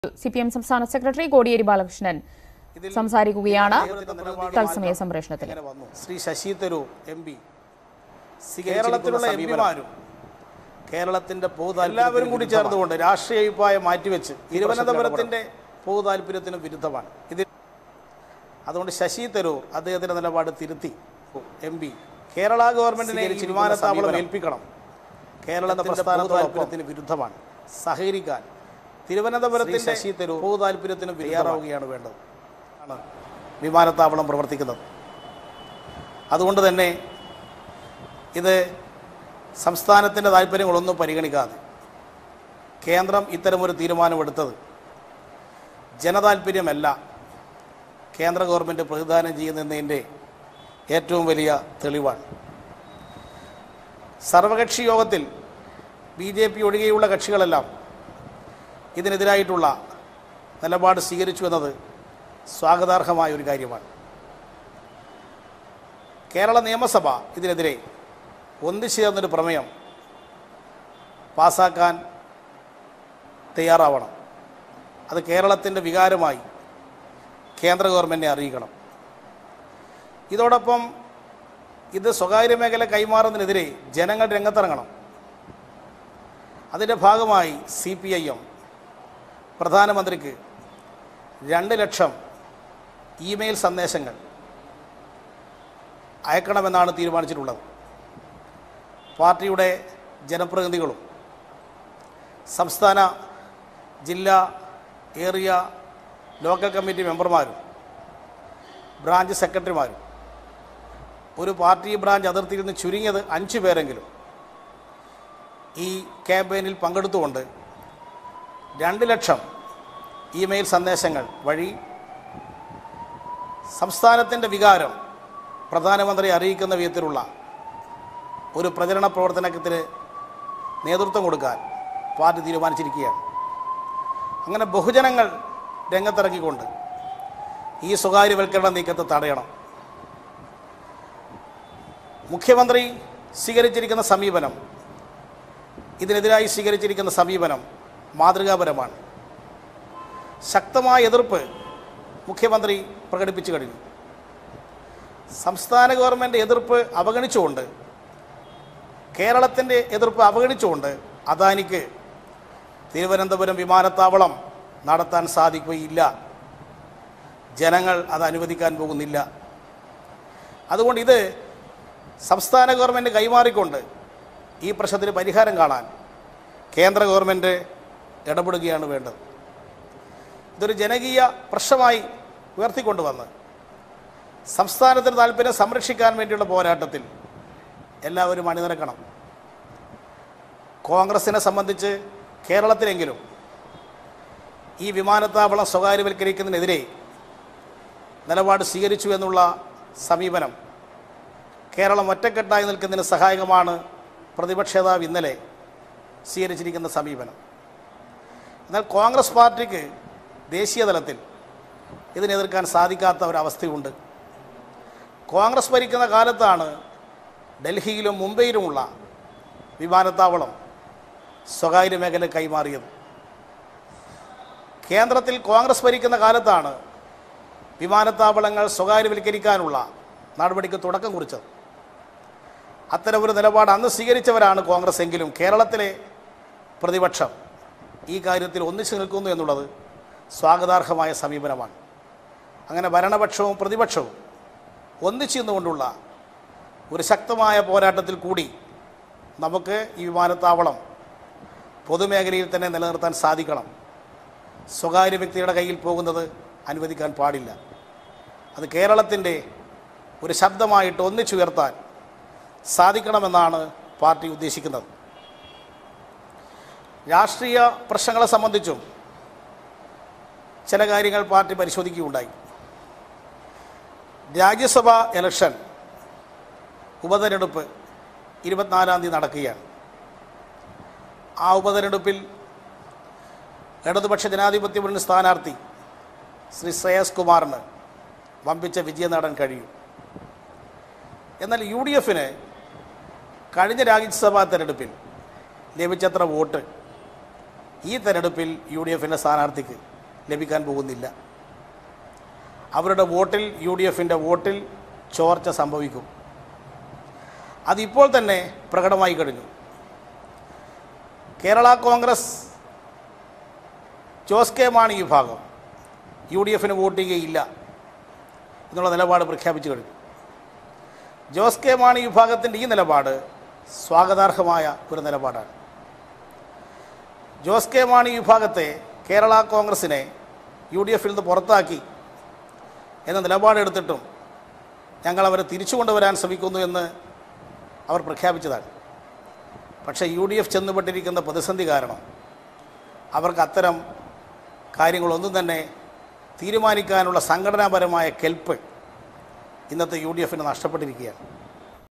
C P M സംസ്ഥാന secretary Kodiyeri Balakrishnan സംസാരിക്കുകയാണ് തത്സമയ സംപ്രേഷണത്തിൽ ഇങ്ങനെ വന്നു ശ്രീ ശശി തരൂർ എം പി കേരളത്തിലുള്ള എം പിമാരും കേരളത്തിന്റെ പൊതു എല്ലാവരും കൂടി ചേർന്നുകൊണ്ട് രാഷ്ട്രീയ അഭിപ്രായം മാറ്റിവെച്ച് തിരുവനന്തപുരത്തിന്റെ പൊതു താല്പര്യത്തിന് വിരുദ്ധമാണ് ഇതിൽ അതുകൊണ്ട് ശശി തരൂർ അദ്ദേഹത്തിന്റെ നിലപാട് തിരുത്തി എം പി കേരള ഗവൺമെന്റിനെ ഈ വിമാനത്താവളം ഏൽപ്പിക്കണം കേരളത്തിന്റെ പൊതു താല്പര്യത്തിന് വിരുദ്ധമാണ് സഹകരിക്കാൻ തിരുവനന്തപുരത്തിന്റെ ശശി തരൂർ പൊതു താല്പര്യത്തിന് തയ്യാറാവുകയാണ് വേണ്ടത് ആണ് വിമാനത്താവളം പ്രവർത്തിക്കുന്നത് അതുകൊണ്ട് തന്നെ ഇത് സംസ്ഥാനത്തിൻ്റെ താല്പര്യങ്ങളൊന്നും പരിഗണിക്കാതെ കേന്ദ്രം ഇത്തരമൊരു തീരുമാനമെടുത്തത് ജനതാല്പര്യമല്ല കേന്ദ്ര ഗവൺമെൻറ് പ്രതിദാനം ചെയ്യുന്നതിൻ്റെ ഏറ്റവും വലിയ തെളിവാണ് സർവകക്ഷി യോഗത്തിൽ ബി ജെ പി ഒഴികെയുള്ള കക്ഷികളെല്ലാം ഇതിനെതിരായിട്ടുള്ള നിലപാട് സ്വീകരിച്ചു എന്നത് സ്വാഗതാർഹമായ ഒരു കാര്യമാണ് കേരള നിയമസഭ ഇതിനെതിരെ ഒന്നിച്ചു ചേർന്നൊരു പ്രമേയം പാസാക്കാൻ തയ്യാറാവണം അത് കേരളത്തിൻ്റെ വികാരമായി കേന്ദ്ര ഗവൺമെൻറ്റിനെ അറിയിക്കണം ഇതോടൊപ്പം ഇത് സ്വകാര്യ മേഖല കൈമാറുന്നതിനെതിരെ ജനങ്ങൾ രംഗത്തിറങ്ങണം അതിൻ്റെ ഭാഗമായി സി പി ഐ എം പ്രധാനമന്ത്രിക്ക് രണ്ട് ലക്ഷം ഇമെയിൽ സന്ദേശങ്ങൾ അയക്കണമെന്നാണ് തീരുമാനിച്ചിട്ടുള്ളത് പാർട്ടിയുടെ ജനപ്രതിനിധികളും സംസ്ഥാന ജില്ലാ ഏറിയ ലോക്കൽ കമ്മിറ്റി മെമ്പർമാരും ബ്രാഞ്ച് സെക്രട്ടറിമാരും ഒരു പാർട്ടി ബ്രാഞ്ച് അതിർത്തിയിൽ നിന്ന് ചുരുങ്ങിയത് അഞ്ച് പേരെങ്കിലും ഈ ക്യാമ്പയിനിൽ പങ്കെടുത്തുകൊണ്ട് രണ്ട് ലക്ഷം ഇമെയിൽ സന്ദേശങ്ങൾ വഴി സംസ്ഥാനത്തിൻ്റെ വികാരം പ്രധാനമന്ത്രി അറിയിക്കുന്ന വിധത്തിലുള്ള ഒരു പ്രചരണ പ്രവർത്തനത്തിന് നേതൃത്വം കൊടുക്കാൻ പാർട്ടി തീരുമാനിച്ചിരിക്കുകയാണ് അങ്ങനെ ബഹുജനങ്ങൾ രംഗത്തിറങ്ങിക്കൊണ്ട് ഈ സ്വകാര്യവൽക്കരണ നീക്കത്തെ തടയണം മുഖ്യമന്ത്രി സ്വീകരിച്ചിരിക്കുന്ന സമീപനം ഇതിനെതിരായി സ്വീകരിച്ചിരിക്കുന്ന സമീപനം മാതൃകാപരമാണ് ശക്തമായ എതിർപ്പ് മുഖ്യമന്ത്രി പ്രകടിപ്പിച്ചു കഴിഞ്ഞു സംസ്ഥാന ഗവൺമെൻറ് എതിർപ്പ് അവഗണിച്ചുകൊണ്ട് കേരളത്തിൻ്റെ എതിർപ്പ് അവഗണിച്ചുകൊണ്ട് അദാനിക്ക് തിരുവനന്തപുരം വിമാനത്താവളം നടത്താൻ സാധിക്കുകയില്ല ജനങ്ങൾ അത് അനുവദിക്കാൻ പോകുന്നില്ല അതുകൊണ്ട് ഇത് സംസ്ഥാന ഗവൺമെൻറ് കൈമാറിക്കൊണ്ട് ഈ പ്രശ്നത്തിന് പരിഹാരം കാണാൻ കേന്ദ്ര ഗവൺമെൻറ് ഇടപെടുകയാണ് വേണ്ടത് ഇതൊരു ജനകീയ പ്രശ്നമായി ഉയർത്തിക്കൊണ്ടുവന്ന് സംസ്ഥാനത്തിന് താല്പര്യം സംരക്ഷിക്കാൻ വേണ്ടിയുള്ള പോരാട്ടത്തിൽ എല്ലാവരും അണിനിരക്കണം കോൺഗ്രസിനെ സംബന്ധിച്ച് കേരളത്തിലെങ്കിലും ഈ വിമാനത്താവളം സ്വകാര്യവൽക്കരിക്കുന്നതിനെതിരെ നിലപാട് സ്വീകരിച്ചു എന്നുള്ള സമീപനം കേരളം ഒറ്റക്കെട്ടായി നിൽക്കുന്നതിന് സഹായകമാണ് പ്രതിപക്ഷ നേതാവ് ഇന്നലെ സ്വീകരിച്ചിരിക്കുന്ന സമീപനം എന്നാൽ കോൺഗ്രസ് പാർട്ടിക്ക് ദേശീയ തലത്തിൽ ഇതിനെ എതിർക്കാൻ സാധിക്കാത്ത ഒരവസ്ഥയുണ്ട് കോൺഗ്രസ് ഭരിക്കുന്ന കാലത്താണ് ഡൽഹിയിലും മുംബൈയിലുമുള്ള വിമാനത്താവളം സ്വകാര്യ മേഖല കൈമാറിയത് കേന്ദ്രത്തിൽ കോൺഗ്രസ് ഭരിക്കുന്ന കാലത്താണ് വിമാനത്താവളങ്ങൾ സ്വകാര്യവൽക്കരിക്കാനുള്ള നടപടിക്ക് തുടക്കം കുറിച്ചത് അത്തരമൊരു നിലപാട് അന്ന് സ്വീകരിച്ചവരാണ് കോൺഗ്രസ് എങ്കിലും കേരളത്തിലെ പ്രതിപക്ഷം ഈ കാര്യത്തിൽ ഒന്നിച്ചു നിൽക്കുന്നു എന്നുള്ളത് സ്വാഗതാർഹമായ സമീപനമാണ് അങ്ങനെ ഭരണപക്ഷവും പ്രതിപക്ഷവും ഒന്നിച്ചു നിന്നുകൊണ്ടുള്ള ഒരു ശക്തമായ പോരാട്ടത്തിൽ കൂടി നമുക്ക് ഈ വിമാനത്താവളം പൊതുമേഖലയിൽ തന്നെ നിലനിർത്താൻ സാധിക്കണം സ്വകാര്യ വ്യക്തിയുടെ കയ്യിൽ പോകുന്നത് അനുവദിക്കാൻ പാടില്ല അത് കേരളത്തിൻ്റെ ഒരു ശബ്ദമായിട്ട് ഒന്നിച്ചുയർത്താൻ സാധിക്കണമെന്നാണ് പാർട്ടി ഉദ്ദേശിക്കുന്നത് രാഷ്ട്രീയ പ്രശ്നങ്ങളെ സംബന്ധിച്ചും ചില കാര്യങ്ങൾ പാർട്ടി പരിശോധിക്കുകയുണ്ടായി രാജ്യസഭാ ഇലക്ഷൻ ഉപതെരഞ്ഞെടുപ്പ് ഇരുപത്തിനാലാം തീയതി നടക്കുകയാണ് ആ ഉപതെരഞ്ഞെടുപ്പിൽ ഇടതുപക്ഷ ജനാധിപത്യ മുന്നണി സ്ഥാനാർത്ഥി ശ്രീ ശ്രേയസ് കുമാറിന് വമ്പിച്ച വിജയം നേടാൻ കഴിയും എന്നാൽ യു ഡി എഫിന് കഴിഞ്ഞ രാജ്യസഭാ തെരഞ്ഞെടുപ്പിൽ ലഭിച്ചത്ര വോട്ട് ഈ തെരഞ്ഞെടുപ്പിൽ യു ഡി എഫിൻ്റെ സ്ഥാനാർത്ഥിക്ക് ലഭിക്കാൻ പോകുന്നില്ല അവരുടെ വോട്ടിൽ യു ഡി എഫിൻ്റെ വോട്ടിൽ ചോർച്ച സംഭവിക്കും അതിപ്പോൾ തന്നെ പ്രകടമായി കഴിഞ്ഞു കേരള കോൺഗ്രസ് ജോസ് കെ മാണി വിഭാഗം യു ഡി എഫിന് വോട്ട് ചെയ്യുകയില്ല എന്നുള്ള നിലപാട് പ്രഖ്യാപിച്ചു കഴിഞ്ഞു ജോസ് കെ മാണി വിഭാഗത്തിൻ്റെ ഈ നിലപാട് സ്വാഗതാർഹമായ ഒരു നിലപാടാണ് ജോസ് കെ മാണി വിഭാഗത്തെ കേരള കോൺഗ്രസിനെ യു ഡി എഫിൽ നിന്ന് പുറത്താക്കി എന്ന നിലപാടെടുത്തിട്ടും ഞങ്ങൾ അവരെ തിരിച്ചു കൊണ്ടുവരാൻ ശ്രമിക്കുന്നു എന്ന് അവർ പ്രഖ്യാപിച്ചതാണ് പക്ഷേ യു ഡി എഫ് ചെന്നുപെട്ടിരിക്കുന്ന പ്രതിസന്ധി കാരണം അവർക്ക് അത്തരം കാര്യങ്ങളൊന്നും തന്നെ തീരുമാനിക്കാനുള്ള സംഘടനാപരമായ കെൽപ്പ് ഇന്നത്തെ യു ഡി എഫിന് നഷ്ടപ്പെട്ടിരിക്കുകയാണ്